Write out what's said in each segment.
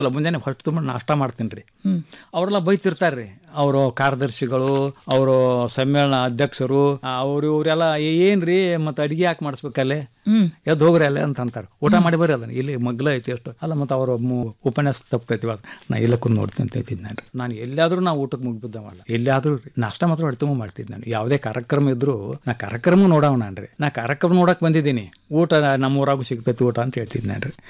ಅಲ್ಲ ಮುಂಜಾನೆ ಹೊಟ್ಟೆ ತುಂಬ ನಾಷ್ಟ ಮಾಡ್ತೀನಿ ರೀ ಅವರೆಲ್ಲ ಬೈತಿರ್ತಾರೆ ರೀ ಅವರು ಕಾರ್ಯದರ್ಶಿಗಳು ಅವರು ಸಮ್ಮೇಳನ ಅಧ್ಯಕ್ಷರು ಅವ್ರು ಇವರೆಲ್ಲ ಏನ್ರಿ ಮತ್ತೆ ಅಡಿಗೆ ಯಾಕೆ ಮಾಡಿಸ್ಬೇಕಲ್ಲೇ ಎದ್ದು ಹೋಗ್ರಿ ಅಲ್ಲೇ ಅಂತ ಅಂತಾರೆ ಊಟ ಮಾಡಿ ಬರ್ರಿ ಅದನ್ನ ಇಲ್ಲಿ ಮಗ್ಲ ಐತಿ ಅಷ್ಟು ಅಲ್ಲ ಮತ್ತೆ ಅವ್ರ ಮು- ಉಪನ್ಯಾಸ ತಪ್ತೈತಿ ಇವಾಗ ನಾ ಇಲ್ಲ ಕುಂದ್ ನೋಡ್ತೀನಿ ಅಂತ ಇದ್ದೀನಿ ನಾನು ನಾನು ಎಲ್ಲಾದ್ರೂ ನಾ ಊಟಕ್ಕೆ ಮುಗಿಬಿದ್ದವಲ್ಲ ಎಲ್ಲಾದ್ರೂ ರೀ ನಾಷ್ಟ ಮಾತ್ರ ಹೊಟ್ಟೆ ತುಂಬ ಮಾಡ್ತಿದ್ದೆ ನಾನು ಯಾವುದೇ ಕಾರ್ಯಕ್ರಮ ಇದ್ರು ನಾ ಕಾರ್ಯಕ್ರಮ ನೋಡವ ನಾನು ರೀ ನಾ ಕಾರ್ಯಕ್ರಮ ನೋಡಕ್ ಬಂದಿದ್ದೀನಿ ಊಟ ನಮ್ಮ ಊರಾಗೂ ಸಿಗ್ತೈತಿ ಊಟ ಅಂತ ಹೇಳ್ತಿದ್ದೆ ನಾನು ರೀ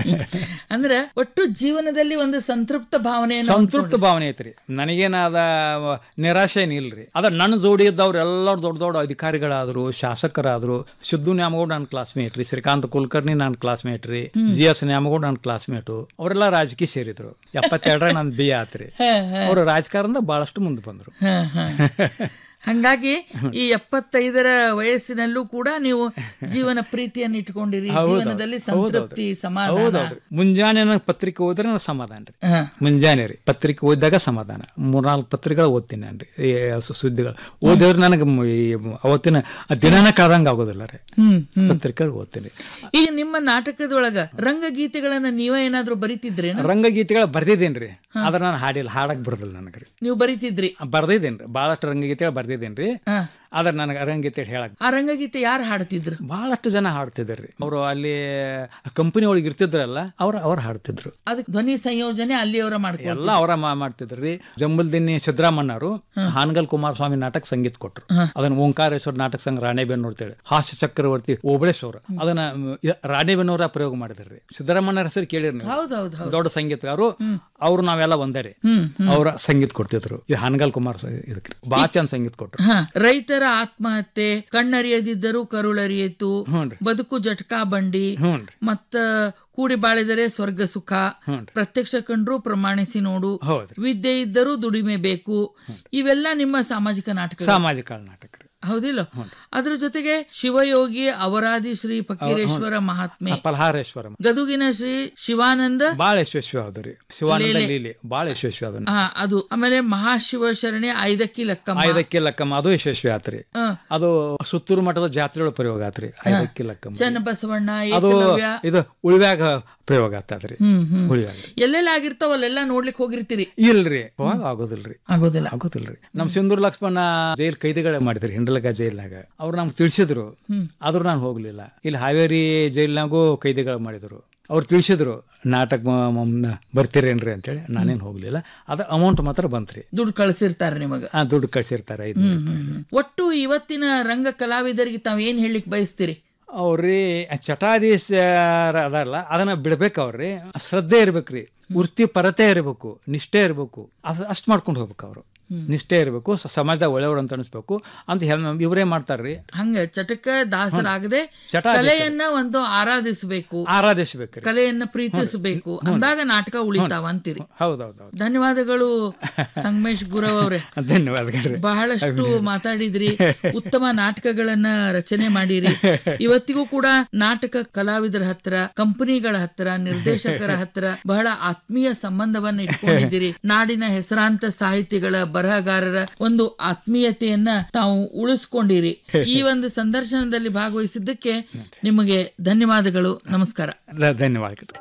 ಅಂದ್ರೆ ಒಟ್ಟು ಜೀವನದಲ್ಲಿ ಒಂದು ಸಂತೃಪ್ತ ಭಾವನೆಯನ್ನು ಸಂತೃಪ್ತ ಭಾವನೆ ಐತ್ರಿ ನನಗೇನಾದ ನಿರಾಶೆ ಏನಿಲ್ರಿ ಅದ ನನ್ನ ಜೋಡಿ ಇದ್ದವ್ರು ಎಲ್ಲರೂ ದೊಡ್ಡ ದೊಡ್ಡ ಅಧಿಕಾರಿಗಳಾದ್ರು ಶಾಸಕರಾದ್ರು ಸಿದ್ದು ನ್ಯಾಮಗೌಡ ನನ್ನ ಕ್ಲಾಸ್ಮೇಟ್ ರೀ ಶ್ರೀಕಾಂತ್ ಕುಲಕರ್ಣಿ ನನ್ನ ಕ್ಲಾಸ್ಮೇಟ್ ರೀ ಜಿ ಎಸ್ ನ್ಯಾಮಗೌಡ ನನ್ನ ಕ್ಲಾಸ್ಮೇಟು ಅವರೆಲ್ಲ ರಾಜಕೀಯ ಸೇರಿದ್ರು ಎಪ್ಪತ್ತೆರಡರ ನನ್ನ ಬಿ ಆತ್ರಿ ಅವರು ರಾಜಕಾರಣದ ಬಹಳಷ್ಟು ಮುಂದೆ ಬಂದ್ರು ಹ, ಹ. ಹಂಗಾಗಿ ಈ ಎಪ್ಪತ್ತೈದರ ವಯಸ್ಸಿನಲ್ಲೂ ಕೂಡ ನೀವು ಜೀವನ ಪ್ರೀತಿಯನ್ನು ಇಟ್ಕೊಂಡಿರಿ ಜೀವನದಲ್ಲಿ ಸಂತೃಪ್ತಿ ಸಮಾಧಾನ ಹೌದೌದ್ರಿ ಮುಂಜಾನೆ ನನಗೆ ಪತ್ರಿಕೆ ಓದಿದ್ರೆ ನನಗೆ ಸಮಾಧಾನ ರೀ ಹ. ಮುಂಜಾನೆ ರೀ ಪತ್ರಿಕೆ ಓದಿದಾಗ ಸಮಾಧಾನ ಮೂರ್ನಾಲ್ಕು ಪತ್ರಿಕೆಗಳು ಓದ್ತೀನಿ ನಾನು ರೀ ಈ ಸು- ಸುದ್ದಿಗಳು ಓದಿದ್ರೆ ನನಗೆ ಮ್- ಈ ಅವತ್ತಿನ ದಿನನ ಕಳ್ದಂಗೆ ಆಗೋದಿಲ್ಲ ರೀ ಹ್ಮ್ ಹ್ಮ್. ಪತ್ರಿಕೆಗಳು ಓದ್ತೀನಿ ಈಗ ನಿಮ್ಮ ನಾಟಕದೊಳಗ ರಂಗಗೀತೆಗಳನ್ನ ನೀವೇ ಏನಾದ್ರೂ ಬರಿತಿದ್ರೇನ ರಂಗಗೀತೆಗಳು ಬರ್ದಿದ್ದೀನಿ ರೀ ಆದ್ರೆ ನಾನು ಹಾಡಿಲ್ಲ ಹಾಡಕ್ ಬರೋದಿಲ್ಲ ನನಗೆ ರೀ ನೀವು ಬರಿತಿದ್ರಿ ಬರ್ದಿದ್ದೀನಿ ರೀ ಭಾಳಷ್ಟು ರಂಗಗೀತೆಗಳು ಬರ್ದಿದ್ದೀನಿ ರೀ ಹ. ಆದ್ರೆ ನನಗೆ ರಂಗಗೀತೆ ಹೇಳಕ್ ಆ ರಂಗಗೀತೆ ಯಾರು ಹಾಡ್ತಿದ್ರು ಭಾಳಷ್ಟು ಜನ ಹಾಡ್ತಿದ್ರು ರೀ ಅವರು ಅಲ್ಲಿ ಕಂಪನಿ ಒಳಗೆ ಇರ್ತಿದ್ರಲ್ಲ ಅವ್ರು ಅವ್ರು ಹಾಡ್ತಿದ್ರು ಅದಕ್ಕೆ ಧ್ವನಿ ಸಂಯೋಜನೆ ಅಲ್ಲಿಯವರ ಮಾಡ್ಕೊಂಡು ಎಲ್ಲ ಅವರ ಮಾಡ್ತಿದ್ರು ರೀ ಜಂಬಲ್ದಿನ್ನಿ ಸಿದ್ದರಾಮಣ್ಣವರು ಹಾನಗಲ್ ಕುಮಾರಸ್ವಾಮಿ ನಾಟಕ ಸಂಗೀತ ಕೊಟ್ರು ಅದನ್ನ ಓಂಕಾರೇಶ್ವರ ನಾಟಕ ಸಂಘ ರಾಣೆಬೆನ್ನೂರ್ ಅಂತೇಳಿ ಹಾಸ್ಯ ಚಕ್ರವರ್ತಿ ಓಬಳೇಶ್ವರ ಅದನ್ನ ಮ್, ಯ- ರಾಣೆಬೆನ್ನೂರ ಪ್ರಯೋಗ ಮಾಡಿದ್ರಿ ಸಿದ್ದರಾಮಣ್ಣ ಹೆಸರು ಕೇಳಿರಿ ನೀವು ಹೌದೌದು ಹೌದು ದೊಡ್ಡ ಸಂಗೀತಗಾರರು ಅವ್ರು ನಾವೆಲ್ಲ ಒಂದೇ ರೀ ಹ್ಮ್ ಅವ್ರ ಸಂಗೀತ ಕೊಡ್ತಿದ್ರು ಇದು ಹಾನಗಲ್ ಕುಮಾರ್ ಇದಕ್ಕೆ ಭಾಳ ಚಂದ ಸಂಗೀತ ಕೊಟ್ರು ಹ ರೈತರ ಆತ್ಮಹತ್ಯೆ ಕಣ್ಣರಿಯದಿದ್ದರೂ ಕರುಳರಿಯಿತು ಹ್ಞೂನ್ರಿ ಬದುಕು ಜಟಕಾ ಬಂಡಿ ಹ್ಞೂನ್ರಿ ಮತ್ತ ಕೂಡಿ ಬಾಳಿದರೆ ಸ್ವರ್ಗ ಸುಖ ಹ್ಞೂನ್ರಿ ಪ್ರತ್ಯಕ್ಷ ಕಂಡ್ರು ಪ್ರಮಾಣಿಸಿ ನೋಡು ಹೌದ್ರಿ ವಿದ್ಯೆ ಇದ್ದರೂ ದುಡಿಮೆ ಬೇಕು ಇವೆಲ್ಲ ನಿಮ್ಮ ಸಾಮಾಜಿಕ ನಾಟಕ ಸಾಮಾಜಿಕ ನಾಟಕ ರೀ ಹೌದಿಲ್ಲ ಅದ್ರ ಜೊತೆಗೆ ಶಿವಯೋಗಿ ಅವರಾದಿ ಶ್ರೀ ಫಕೀರೇಶ್ವರ ಮಹಾತ್ಮೆ ಫಲಹಾರೇಶ್ವರ ಗದುಗಿನ ಶ್ರೀ ಶಿವಾನಂದ ಭಾಳ ಯಶಸ್ವಿ ಹೌದು ರೀ ಶಿವಾನಂದ ಲೀಲೆ ಭಾಳ ಯಶಸ್ವಿ ಅದನ್ನ ಆ, ಅದು ಆಮೇಲೆ ಮಹಾಶಿವ ಶರಣೆ ಐದಕ್ಕಿ ಲಕ್ಕಮ್ಮ ಐದಕ್ಕೆ ಲಕ್ಕಮ್ಮ ಅದು ಯಶಸ್ವಿ ಆತ್ರಿ ಹ. ಅದು ಸುತ್ತೂರು ಮಠದ ಜಾತ್ರೆಗಳ ಪ್ರಯೋಗ ಆತ್ರಿ ಐದಕ್ಕೆ ಲಕ್ಕಮ್ಮ ಚನ್ನಬಸವಣ್ಣ ಅದು ಏಕಲವ್ಯ ಇದು ಉಳಿವ್ಯಾಗ ಪ್ರಯೋಗ ಆಗ್ತದ್ರಿ ಹ್ಮ್ ಹ್ಮ್ ಉಳಿವ್ಯಾಗ ಎಲ್ಲೆಲ್ಲ ಆಗಿರ್ತಾವ ಅಲ್ಲೆಲ್ಲ ನೋಡ್ಲಿಕ್ಕೆ ಹೋಗಿರ್ತೀರಿ ಇಲ್ರಿ ಅವಾಗ ಆಗೋದಿಲ್ರಿ ಆಗೋದಿಲ್ಲ ಆಗೋದಿಲ್ರಿ ನಮ್ ಸಿಂಧೂರ್ ಲಕ್ಷ್ಮಣ ಜೈಲ್ ಕೈದಿಗಳೇ ಮಾಡಿದ್ರಿ ಹಿಂಡಲಗ ಜೈಲ್ನಾಗ ಅವ್ರು ನಮ್ಗೆ ತಿಳಿಸಿದ್ರು ಆದ್ರೂ ನಾನು ಹೋಗ್ಲಿಲ್ಲ ಇಲ್ಲಿ ಹಾವೇರಿ ಜೈಲ್ನಾಗೂ ಕೈದಿಗಳು ಮಾಡಿದ್ರು ಅವ್ರು ತಿಳಿಸಿದ್ರು ನಾಟಕ ಮ- ಮ- ಬರ್ತೀರೇನ್ರಿ ಅಂತೇಳಿ ನಾನೇನು ಹೋಗ್ಲಿಲ್ಲ ಅದ ಅಮೌಂಟ್ ಮಾತ್ರ ಬಂತ್ರಿ ದುಡ್ಡು ಕಳ್ಸಿರ್ತಾರ ನಿಮಗ ಆ ದುಡ್ಡು ಕಳ್ಸಿರ್ತಾರೆ ಐದು ಹ್ಮ್, ಹ್ಮ್, ಹ್ಮ್. ಒಟ್ಟು ಇವತ್ತಿನ ರಂಗ ಕಲಾವಿದರಿಗೆ ತಾವ್ ಏನ್ ಹೇಳಿಕ್ ಬಯಸ್ತೀರಿ ಅವ್ರಿ ಚಟಾಧೀಶ ಅದಲ್ಲ ಅದನ್ನ ಬಿಡ್ಬೇಕು ಅವ್ರಿ ಶ್ರದ್ಧೆ ಇರ್ಬೇಕ್ರಿ ವೃತ್ತಿ ಪರತೆ ಇರಬೇಕು ನಿಷ್ಠೆ ಇರಬೇಕು ಅಷ್ಟು ಮಾಡ್ಕೊಂಡು ಹೋಗ್ಬೇಕು ಅವರು ನಿಷ್ಠೆ ಇರಬೇಕು ಸಮಾಜದಾಗ ಒಳ್ಳೆಯವರು ಅಂತ ಅನಿಸ್ಬೇಕು ಅಂತ ಹೆಮ್- ಇವರೇ ಮಾಡ್ತಾರ್ರಿ ಹಂಗ ಚಟಕ ದಾಸರಾಗದೆ ಚಟಾಧೀಶ. ಕಲೆಯನ್ನ ಒಂದು ಆರಾಧಿಸಬೇಕು ಆರಾಧಿಸ್ಬೇಕ್ರಿ ಕಲೆಯನ್ನ ಪ್ರೀತಿಸಬೇಕು ಅಂದಾಗ ನಾಟಕ ಉಳಿತಾವ ಅಂತೀರಿ ಹೌದೌದು ಧನ್ಯವಾದಗಳು ಸಂಗಮೇಶ್ ಗುರವ್ ಅವ್ರೆ ಧನ್ಯವಾದಗಳು ಬಹಳಷ್ಟು ಮಾತಾಡಿದ್ರಿ ಉತ್ತಮ ನಾಟಕಗಳನ್ನ ರಚನೆ ಮಾಡಿರಿ ಇವತ್ತಿಗೂ ಕೂಡ ನಾಟಕ ಕಲಾವಿದರ ಹತ್ರ ಕಂಪನಿಗಳ ಹತ್ರ ನಿರ್ದೇಶಕರ ಹತ್ರ ಬಹಳ ಆತ್ಮೀಯ ಸಂಬಂಧವನ್ನ ಇಟ್ಕೊಂಡಿದ್ದೀರಿ ನಾಡಿನ ಹೆಸರಾಂತ ಸಾಹಿತಿಗಳ ಬರಹಗಾರರ ಒಂದು ಆತ್ಮೀಯತೆಯನ್ನ ತಾವು ಉಳಿಸ್ಕೊಂಡಿರಿ ಈ ಒಂದು ಸಂದರ್ಶನದಲ್ಲಿ ಭಾಗವಹಿಸಿದ್ದಕ್ಕೆ ನಿಮಗೆ ಧನ್ಯವಾದಗಳು ನಮಸ್ಕಾರ ಧ- ಧನ್ಯವಾದಗಳು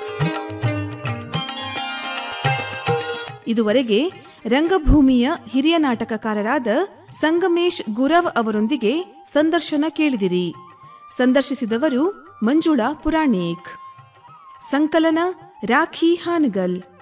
ಇದುವರೆಗೆ ರಂಗಭೂಮಿಯ ಹಿರಿಯ ನಾಟಕಕಾರರಾದ ಸಂಗಮೇಶ್ ಗುರವ್ ಅವರೊಂದಿಗೆ ಸಂದರ್ಶನ ಕೇಳಿದಿರಿ ಸಂದರ್ಶಿಸಿದವರು ಮಂಜುಳಾ ಪುರಾಣಿಕ್ ಸಂಕಲನ ರಾಖಿ ಹಾನಗಲ್